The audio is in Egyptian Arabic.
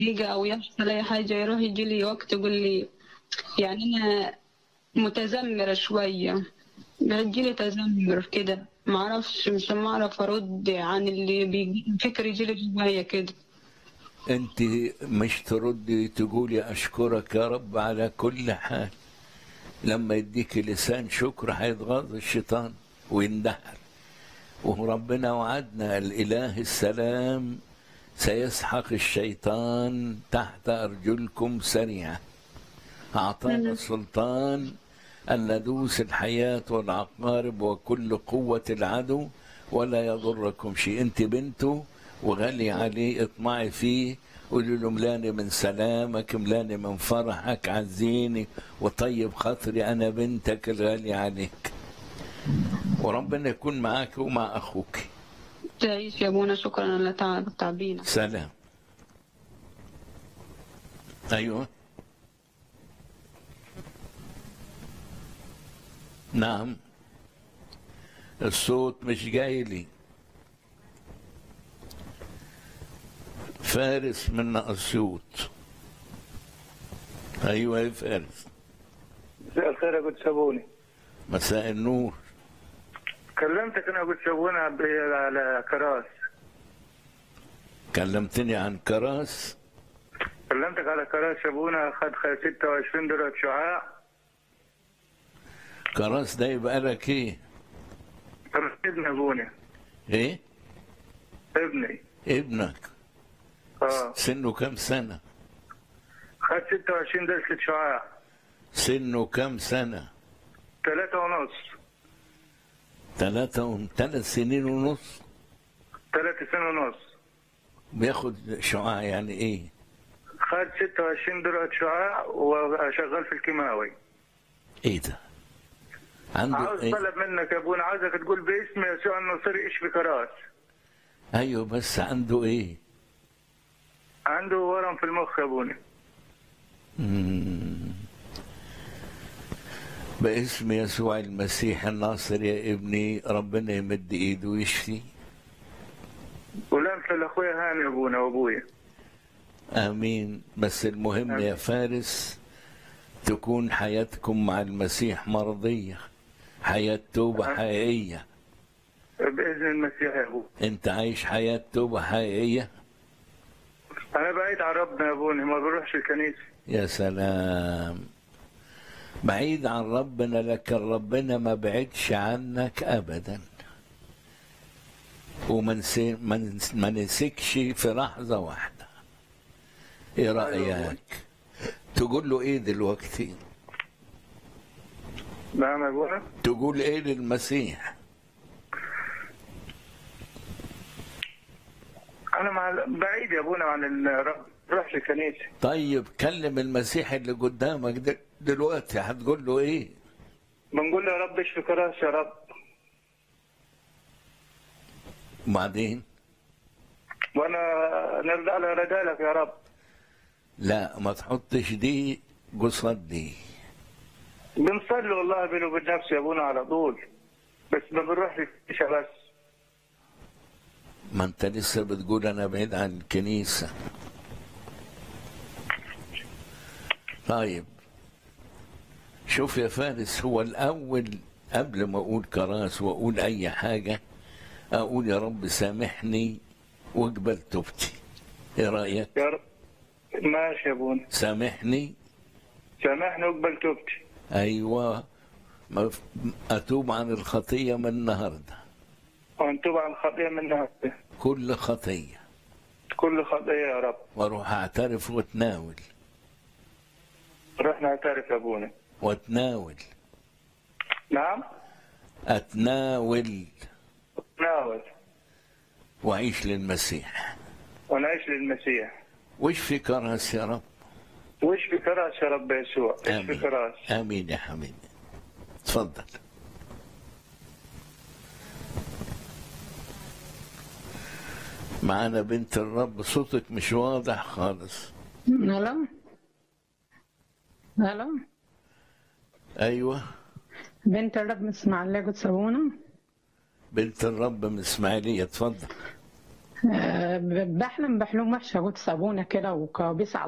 يجي أو يحصل أي حاجة يروح يجي لي وقت يقول لي يعني أنا متذمرة شوية بيجي لي تذمر كده معرفش مش معرف أرد عن اللي بيجي فكر يجي لي جوايا كده انت مش تردي تقولي اشكرك يا رب على كل حال لما يديك لسان شكر هيتغاظ الشيطان ويندحر وربنا وعدنا الاله السلام سيسحق الشيطان تحت ارجلكم سريعا اعطانا السلطان ان ندوس الحياه والعقارب وكل قوه العدو ولا يضركم شيء انت بنته وغالي عليه اطمعي فيه قولي له ملاني من سلامك ملاني من فرحك عزيني وطيب خاطري انا بنتك الغالي عليك وربنا يكون معاك ومع اخوك تعيش يا أبونا شكرا على تعب تعبينا سلام ايوه نعم الصوت مش جاي لي فارس من اسيوط ايوه يا فارس مساء الخير يا قد سابوني مساء النور كلمتك انا قد سابونا ب- على كراس كلمتني عن كراس كلمتك على كراس سابونا اخذ 26 درجة شعاع كراس ده يبقى لك ايه كراس ابن ابونا ايه ابني ابنك اه سنه كم سنة خد 26 درجة شعاع سنه كم سنة ثلاثة ونص ثلاثة و... ثلاث سنين ونص ثلاثة سنة ونص بياخد شعاع يعني ايه خد 26 درجة شعاع وشغال في الكيماوي ايه ده عنده عاوز إيه؟ طلب منك يا ابونا عاوزك تقول باسم يسوع النصيري يشفي كراس ايوه بس عنده ايه عنده ورم في المخ يا ابونا مم. باسم يسوع المسيح الناصر يا ابني ربنا يمد ايده ويشفي ولمسة لاخويا هاني يا ابونا وابويا امين بس المهم يا فارس تكون حياتكم مع المسيح مرضيه حياه توبه حقيقيه باذن المسيح يا ابونا انت عايش حياه توبه حقيقيه انا بعيد عن ربنا يا ابونا ما بروحش الكنيسه يا سلام بعيد عن ربنا لكن ربنا ما بعدش عنك ابدا وما نسي- ما نس- ما نسكش في لحظه واحده ايه رايك تقول له ايه دلوقتي نعم يا ابونا تقول ايه للمسيح انا مع بعيد يا ابونا عن الرب بروحش الكنيسه طيب كلم المسيح اللي قدامك ده دلوقتي هتقول له ايه بنقول له يا رب اشفي كراس يا رب وبعدين وانا نرجع على رجالك يا رب لا ما تحطش دي قصاد دي بنصلي والله بيني وبين نفسي يا ابونا على طول بس ما بنروحش الكنيسه بس ما انت لسه بتقول انا بعيد عن الكنيسة طيب شوف يا فارس هو الاول قبل ما اقول كراس واقول اي حاجة اقول يا رب سامحني واقبل توبتي ايه رأيك يا رب ماشي يا ابونا سامحني سامحني واقبل توبتي ايوه ما- اتوب عن الخطية من النهاردة وانتوب عن خطيه من نفسي كل خطية كل خطيه يا رب واروح اعترف واتناول رحنا نعترف يا ابونا واتناول نعم اتناول ناول واعيش للمسيح ونعيش للمسيح وش في كراس يا رب وش في كراس يا رب يسوع ايش في امين كراس امين يا حبيبي تفضل معانا بنت الرب صوتك مش واضح خالص الو الو ايوه بنت الرب من اسماعيليه قدس ابونا بنت الرب من اسماعيليه اتفضل آه، بحلم بحلم وحشه قلت صابونه كده وكوابيس على